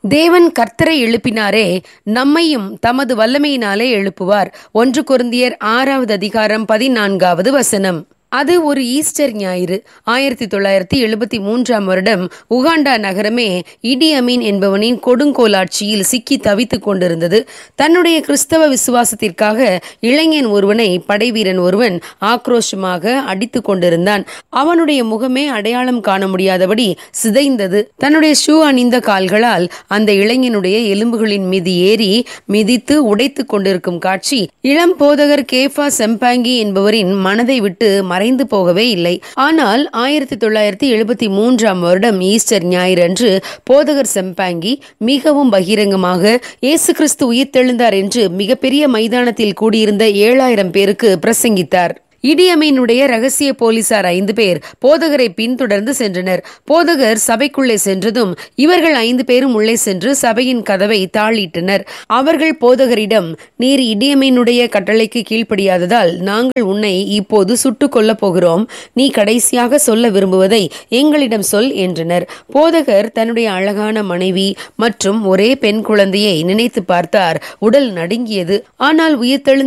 தேவன் கர்த்தரை எழுப்பினாரே நம்மையும் தமது வல்லமையினாலே எழுப்புவார் ஒன்று கொருந்தியர் ஆறாவது அதிகாரம் பதினான்காவது வசனம் அது ஒரு ஈஸ்டர் ஞாயிறு ஆயிரத்தி தொள்ளாயிரத்தி எழுபத்தி மூன்றாம் வருடம் உகாண்டா நகரமே இடி அமீன் என்பவனின் கொடுங்கோலாட்சியில் சிக்கி தவித்துக் கொண்டிருந்தது தன்னுடைய கிறிஸ்தவ விசுவாசத்திற்காக இளைஞன் ஒருவனை படைவீரன் ஒருவன் ஆக்ரோஷமாக அடித்து கொண்டிருந்தான் அவனுடைய முகமே அடையாளம் காண முடியாதபடி சிதைந்தது தன்னுடைய ஷூ அணிந்த கால்களால் அந்த இளைஞனுடைய எலும்புகளின் மீது ஏறி மிதித்து உடைத்து கொண்டிருக்கும் காட்சி இளம் போதகர் கேஃபா செம்பாங்கி என்பவரின் மனதை விட்டு மறைந்து போகவே இல்லை ஆனால் ஆயிரத்தி தொள்ளாயிரத்தி எழுபத்தி மூன்றாம் வருடம் ஈஸ்டர் ஞாயிறன்று போதகர் செம்பாங்கி மிகவும் பகிரங்கமாக இயேசு கிறிஸ்து உயிர்த்தெழுந்தார் என்று மிகப்பெரிய மைதானத்தில் கூடியிருந்த ஏழாயிரம் பேருக்கு பிரசங்கித்தார் இடியமீனுடைய ரகசிய போலீசார் ஐந்து பேர் போதகரை பின்தொடர்ந்து சென்றனர் போதகர் சபைக்குள்ளே சென்றதும் இவர்கள் ஐந்து பேரும் உள்ளே சென்று சபையின் கதவை தாளிட்டனர் அவர்கள் போதகரிடம் நீர் இடியமீனுடைய கட்டளைக்கு கீழ்ப்படியாததால் நாங்கள் உன்னை இப்போது சுட்டுக் கொல்லப் போகிறோம் நீ கடைசியாக சொல்ல விரும்புவதை எங்களிடம் சொல் என்றனர் போதகர் தன்னுடைய அழகான மனைவி மற்றும் ஒரே பெண் குழந்தையை நினைத்து பார்த்தார் உடல் நடுங்கியது ஆனால் உயிர்த்தெழுந்த